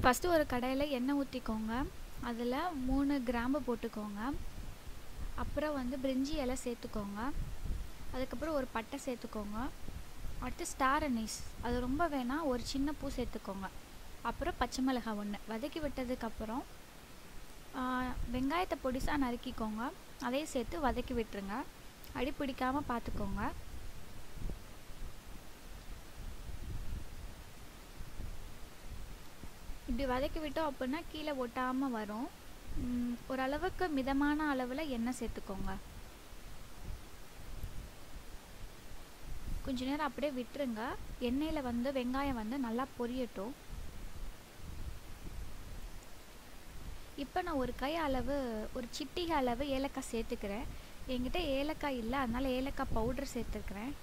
first ஒரு கடாயில் எண்ணெய் ஊற்றிக்கோங்க அதில் மூணு கிராம்பு போட்டுக்கோங்க அப்புறம் வந்து பிரிஞ்சி இலை சேர்த்துக்கோங்க அதுக்கப்புறம் ஒரு பட்டை சேர்த்துக்கோங்க அடுத்து ஸ்டார் அனீஸ் அது ரொம்ப வேணாம் ஒரு சின்ன பூ சேர்த்துக்கோங்க அப்புறம் பச்சை மிளகாய் ஒன்று வதக்கி விட்டதுக்கப்புறம் வெங்காயத்தை பொடிசாக நறுக்கிக்கோங்க அதையும் சேர்த்து வதக்கி விட்டுருங்க அடி பிடிக்காமல் பார்த்துக்கோங்க இப்படி வதக்கி விட்டோம் அப்படின்னா கீழே ஒட்டாமல் வரும் ஓரளவுக்கு மிதமான அளவில் எண்ணெய் சேர்த்துக்கோங்க கொஞ்ச நேரம் அப்படியே விட்டுருங்க எண்ணெயில் வந்து வெங்காயம் வந்து நல்லா பொரியட்டும் இப்போ நான் ஒரு கை அளவு ஒரு சிட்டிகை அளவு ஏலக்காய் சேர்த்துக்கிறேன் என்கிட்ட ஏலக்காய் இல்லை அதனால் ஏலக்காய் பவுடர் சேர்த்துருக்குறேன்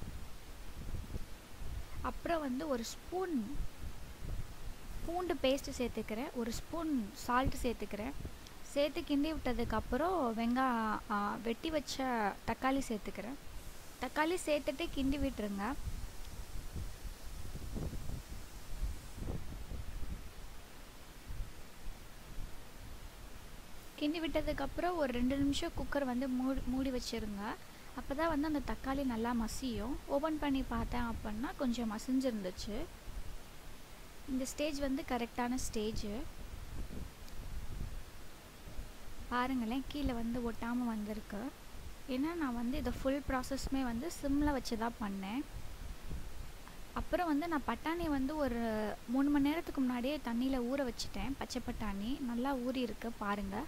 அப்புறம் வந்து ஒரு ஸ்பூன் பூண்டு பேஸ்ட்டு சேர்த்துக்கிறேன் ஒரு ஸ்பூன் சால்ட்டு சேர்த்துக்கிறேன் சேர்த்து கிண்டி விட்டதுக்கப்புறம் வெங்காயம் வெட்டி வச்ச தக்காளி சேர்த்துக்கிறேன் தக்காளி சேர்த்துட்டு கிண்டி விட்டுருங்க கிண்டி விட்டதுக்கப்புறம் ஒரு ரெண்டு நிமிஷம் குக்கர் வந்து மூடி மூடி வச்சுருங்க அப்போ தான் வந்து அந்த தக்காளி நல்லா மசியும் ஓப்பன் பண்ணி பார்த்தேன் அப்படின்னா கொஞ்சம் மசிஞ்சிருந்துச்சு இந்த ஸ்டேஜ் வந்து கரெக்டான ஸ்டேஜு பாருங்களேன் கீழே வந்து ஒட்டாமல் வந்திருக்கு ஏன்னா நான் வந்து இதை ஃபுல் ப்ராசஸ்மே வந்து சிம்மில் வச்சு தான் பண்ணேன் அப்புறம் வந்து நான் பட்டாணி வந்து ஒரு மூணு மணி நேரத்துக்கு முன்னாடியே தண்ணியில் ஊற வச்சுட்டேன் பச்சை பட்டாணி நல்லா ஊறி இருக்கு பாருங்கள்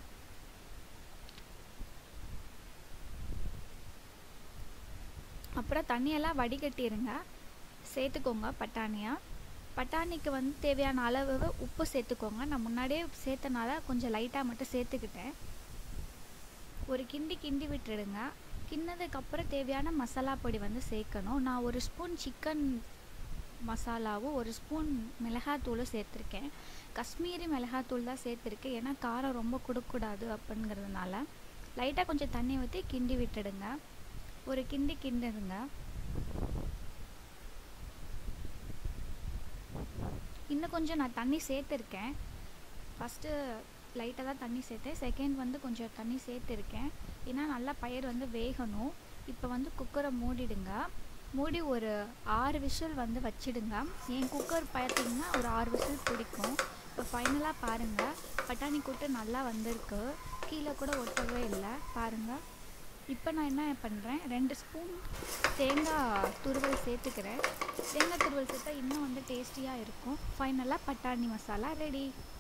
அப்புறம் தண்ணியெல்லாம் வடிகட்டிடுங்க சேர்த்துக்கோங்க பட்டாணியாக பட்டாணிக்கு வந்து தேவையான அளவு உப்பு சேர்த்துக்கோங்க நான் முன்னாடியே சேர்த்தனால கொஞ்சம் லைட்டாக மட்டும் சேர்த்துக்கிட்டேன் ஒரு கிண்டி கிண்டி விட்டுடுங்க கிண்ணதுக்கப்புறம் தேவையான மசாலா பொடி வந்து சேர்க்கணும் நான் ஒரு ஸ்பூன் சிக்கன் மசாலாவும் ஒரு ஸ்பூன் மிளகாத்தூளும் சேர்த்துருக்கேன் காஷ்மீரி மிளகாத்தூள் தான் சேர்த்துருக்கேன் ஏன்னா காரம் ரொம்ப கொடுக்கூடாது அப்படிங்கிறதுனால லைட்டாக கொஞ்சம் தண்ணி ஊற்றி கிண்டி விட்டுடுங்க ஒரு கிண்டி கிண்டுடுங்க இன்னும் கொஞ்சம் நான் தண்ணி சேர்த்துருக்கேன் ஃபஸ்ட்டு லைட்டாக தான் தண்ணி சேர்த்தேன் செகண்ட் வந்து கொஞ்சம் தண்ணி சேர்த்துருக்கேன் ஏன்னா நல்லா பயிர் வந்து வேகணும் இப்போ வந்து குக்கரை மூடிடுங்க மூடி ஒரு ஆறு விசில் வந்து வச்சிடுங்க என் குக்கர் பார்த்தீங்கன்னா ஒரு ஆறு விசில் பிடிக்கும் இப்போ ஃபைனலாக பாருங்கள் பட்டாணி கூட்டு நல்லா வந்திருக்கு கீழே கூட ஒட்டவே இல்லை பாருங்கள் இப்போ நான் என்ன பண்ணுறேன் ரெண்டு ஸ்பூன் தேங்காய் துருவல் சேர்த்துக்கிறேன் தேங்காய் துருவல் சேர்த்தா இன்னும் வந்து டேஸ்டியாக இருக்கும் ஃபைனலாக பட்டாணி மசாலா ரெடி